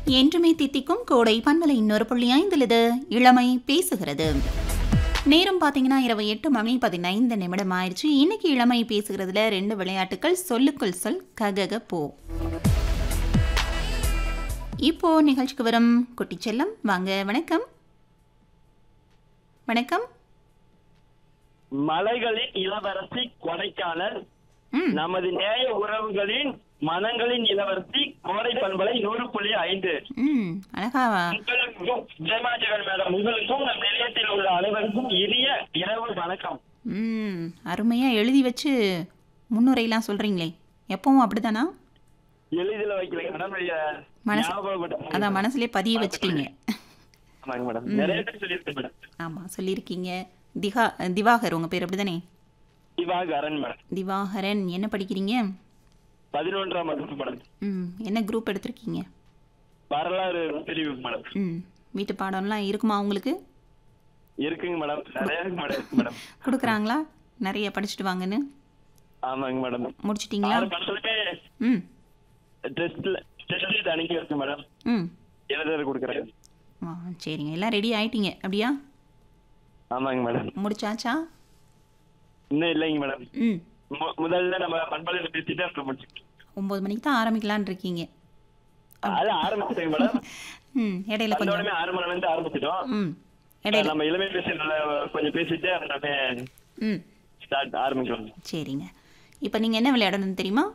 என்றுமே தித்திக்கும் கோடை பண்பலை இன்னொரு புள்ளி ஐந்தில் இது இளமை பேசுகிறது நேரம் பார்த்தீங்கன்னா இரவு எட்டு மணி பதினைந்து நிமிடம் ஆயிடுச்சு இன்னைக்கு இளமை பேசுகிறதுல ரெண்டு விளையாட்டுகள் சொல்லுக்குள் சொல் ககக போ இப்போ நிகழ்ச்சிக்கு வரும் குட்டி செல்லம் வாங்க வணக்கம் வணக்கம் மலைகளின் இளவரசி கொடைக்கானல் ம் நமது நேய உறவுகளின் மனங்களின் இளவரசி கோடை பண்பலை நூறு புள்ளி ஐந்து ம் அழகாவா உங்களுக்கும் ஜெயமாஜகன் மேடம் உங்களுக்கும் நம் நிலையத்தில் உள்ள அனைவருக்கும் இனிய இரவு வணக்கம் ம் அருமையாக எழுதி வச்சு முன்னுரையெல்லாம் சொல்கிறீங்களே எப்பவும் அப்படிதானா எளிதில் வைக்கலைங்க மேடம் இத மனசு- ஞாபகப்படுத்த- அதான் மனசுலேயே பதிய வச்சிட்டீங்க ஆமாங்க மேடம் நிறைய பேர் சொல்லியிருக்கேன் மேடம் ஆமாம் சொல்லியிருக்கீங்க திகா திவாகர் உங்கள் பேர் அப்படிதானே திவாகரன் மேடம் திவாகரன் என்ன படிக்கிறீங்க பதினொன்றாம் வகுப்பு மேடம் ம் என்ன குரூப் எடுத்திருக்கீங்க வரலாறு பிரிவு மேடம் ம் வீட்டு பாடம்லாம் இருக்குமா உங்களுக்கு இருக்குங்க மேடம் நிறைய இருக்கு மேடம் இருக்கு மேடம் கொடுக்குறாங்களா நிறைய படிச்சுட்டு வாங்கன்னு ஆமாங்க மேடம் முடிச்சிட்டிங்களா ஆறு படத்துலமே ம் டெஸ்ட்ல டெஸ்ட் அனுப்பி இருக்கு மேடம் ம் எழுதுறது கொடுக்குறேன் ஆ சரிங்க எல்லாம் ரெடி ஆயிட்டீங்க அப்படியா ஆமாங்க மேடம் முடிச்சாச்சா இன்னும் இல்லைங்க மேடம் ம் மு- முதல்ல நம்ம பண்பாளையில பேசிட்டு அப்புறம் முடிச்சுக்கலாம் ஒம்பது மணிக்கு தான் ஆரம்பிக்கலான்னு இருக்கீங்க அது ஆரம்பிச்சிட்டேங்க மேடம் ம் இடையில கொஞ்சம் வந்தோடனே ஆறு மணில இருந்து ஆரம்பிச்சிட்டோம் ம் இடையில நம்ம இளமை பேசி நல்லா கொஞ்சம் பேசிட்டு அப்புறமே ம் ஸ்டார்ட் ஆரம்பிக்கலாம் சரிங்க இப்போ நீங்கள் என்ன விளையாடணும்னு தெரியுமா